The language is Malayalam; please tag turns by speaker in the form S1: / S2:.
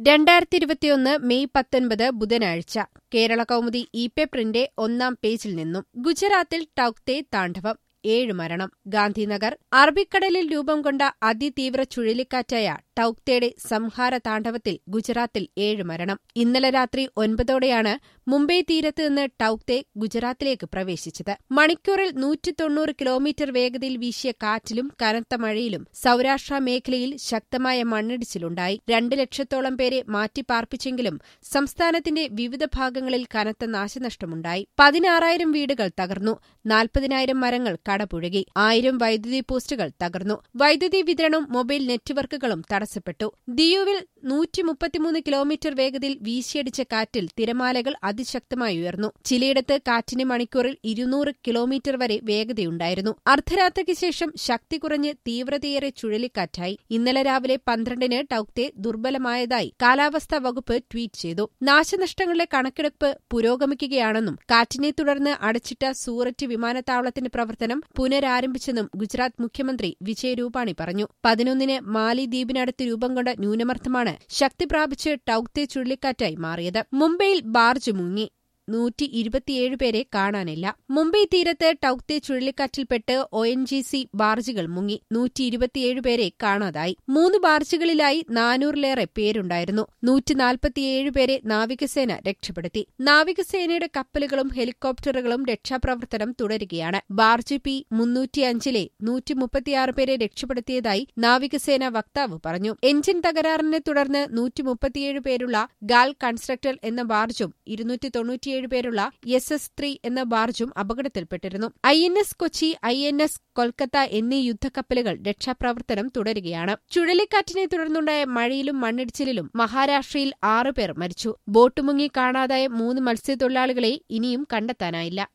S1: രണ്ടായിരത്തി ഇരുപത്തിയൊന്ന് മെയ് പത്തൊൻപത് ബുധനാഴ്ച കേരള കൗമുദി ഇ പേപ്പറിന്റെ ഒന്നാം പേജിൽ നിന്നും ഗുജറാത്തിൽ ടൌക്തെ താണ്ഡവം ഏഴ് മരണം ഗാന്ധിനഗർ അറബിക്കടലിൽ രൂപം കൊണ്ട അതിതീവ്ര ചുഴലിക്കാറ്റായ ടൌക്തയുടെ സംഹാര താണ്ഡവത്തിൽ ഗുജറാത്തിൽ ഏഴ് മരണം ഇന്നലെ രാത്രി ഒൻപതോടെയാണ് മുംബൈ തീരത്ത് നിന്ന് ടൌക്തെ ഗുജറാത്തിലേക്ക് പ്രവേശിച്ചത് മണിക്കൂറിൽ നൂറ്റി തൊണ്ണൂറ് കിലോമീറ്റർ വേഗതയിൽ വീശിയ കാറ്റിലും കനത്ത മഴയിലും സൌരാഷ്ട്ര മേഖലയിൽ ശക്തമായ മണ്ണിടിച്ചിലുണ്ടായി രണ്ട് ലക്ഷത്തോളം പേരെ മാറ്റിപ്പാർപ്പിച്ചെങ്കിലും സംസ്ഥാനത്തിന്റെ വിവിധ ഭാഗങ്ങളിൽ കനത്ത നാശനഷ്ടമുണ്ടായി പതിനാറായിരം വീടുകൾ തകർന്നു നാൽപ്പതിനായിരം മരങ്ങൾ കടപുഴകി ആയിരം വൈദ്യുതി പോസ്റ്റുകൾ തകർന്നു വൈദ്യുതി വിതരണവും മൊബൈൽ നെറ്റ്വർക്കുകളും തടസ്സപ്പെട്ടു ദിയുവിൽ നൂറ്റി മുപ്പത്തിമൂന്ന് കിലോമീറ്റർ വേഗതയിൽ വീശിയടിച്ച കാറ്റിൽ തിരമാലകൾ അതിശക്തമായി ഉയർന്നു ചിലയിടത്ത് കാറ്റിന് മണിക്കൂറിൽ ഇരുന്നൂറ് കിലോമീറ്റർ വരെ വേഗതയുണ്ടായിരുന്നു അർദ്ധരാത്രിക്ക് ശേഷം ശക്തി കുറഞ്ഞ് തീവ്രതയേറെ ചുഴലിക്കാറ്റായി ഇന്നലെ രാവിലെ പന്ത്രണ്ടിന് ടൌക്തെ ദുർബലമായതായി കാലാവസ്ഥാ വകുപ്പ് ട്വീറ്റ് ചെയ്തു നാശനഷ്ടങ്ങളുടെ കണക്കെടുപ്പ് പുരോഗമിക്കുകയാണെന്നും കാറ്റിനെ തുടർന്ന് അടച്ചിട്ട സൂററ്റ് വിമാനത്താവളത്തിന്റെ പ്രവർത്തനം പുനരാരംഭിച്ചെന്നും ഗുജറാത്ത് മുഖ്യമന്ത്രി വിജയ് രൂപാണി പറഞ്ഞു പതിനൊന്നിന് മാലി ദ്വീപിനടുത്ത് രൂപം കൊണ്ട ന്യൂനമർദ്ദമാണ് ശക്തി പ്രാപിച്ച് ടൌക്തെ ചുഴലിക്കാറ്റായി മാറിയത് മുംബൈയിൽ ബാർജ് മുങ്ങി നൂറ്റി ഇരുപത്തിയേഴ് പേരെ കാണാനില്ല മുംബൈ തീരത്ത് ടൌക്തെ ചുഴലിക്കാറ്റിൽപ്പെട്ട് ഒ എൻ ജി സി ബാർജുകൾ മുങ്ങി നൂറ്റി ഇരുപത്തിയേഴ് പേരെ കാണാതായി മൂന്ന് ബാർജുകളിലായി നാനൂറിലേറെ പേരുണ്ടായിരുന്നു നൂറ്റി നാൽപ്പത്തിയേഴ് പേരെ നാവികസേന രക്ഷപ്പെടുത്തി നാവികസേനയുടെ കപ്പലുകളും ഹെലികോപ്റ്ററുകളും രക്ഷാപ്രവർത്തനം തുടരുകയാണ് ബാർജ് പി മുന്നൂറ്റിയഞ്ചിലെ നൂറ്റി മുപ്പത്തിയാറ് പേരെ രക്ഷപ്പെടുത്തിയതായി നാവികസേന വക്താവ് പറഞ്ഞു എഞ്ചിൻ തകരാറിനെ തുടർന്ന് നൂറ്റി മുപ്പത്തിയേഴ് പേരുള്ള ഗാൽ കൺസ്ട്രക്ടർ എന്ന ബാർജും ഇരുന്നൂറ്റി തൊണ്ണൂറ്റിയേഴ് പേരുള്ള എസ് എസ് ത്രീ എന്ന ബാർജും അപകടത്തിൽപ്പെട്ടിരുന്നു I N S Kochi I N S Kolkata എന്നീ യുദ്ധക്കപ്പലുകൾ രക്ഷാപ്രവർത്തനം തുടരുകയാണ് ചുഴലിക്കാറ്റിനെ തുടർന്നുണ്ടായ മഴയിലും മണ്ണിടിച്ചിലിലും മഹാരാഷ്ട്രയിൽ ആറുപേർ മരിച്ചു ബോട്ട് മുങ്ങി കാണാതായ മൂന്ന് മത്സ്യത്തൊഴിലാളികളെ ഇനിയും കണ്ടെത്താനായില്ല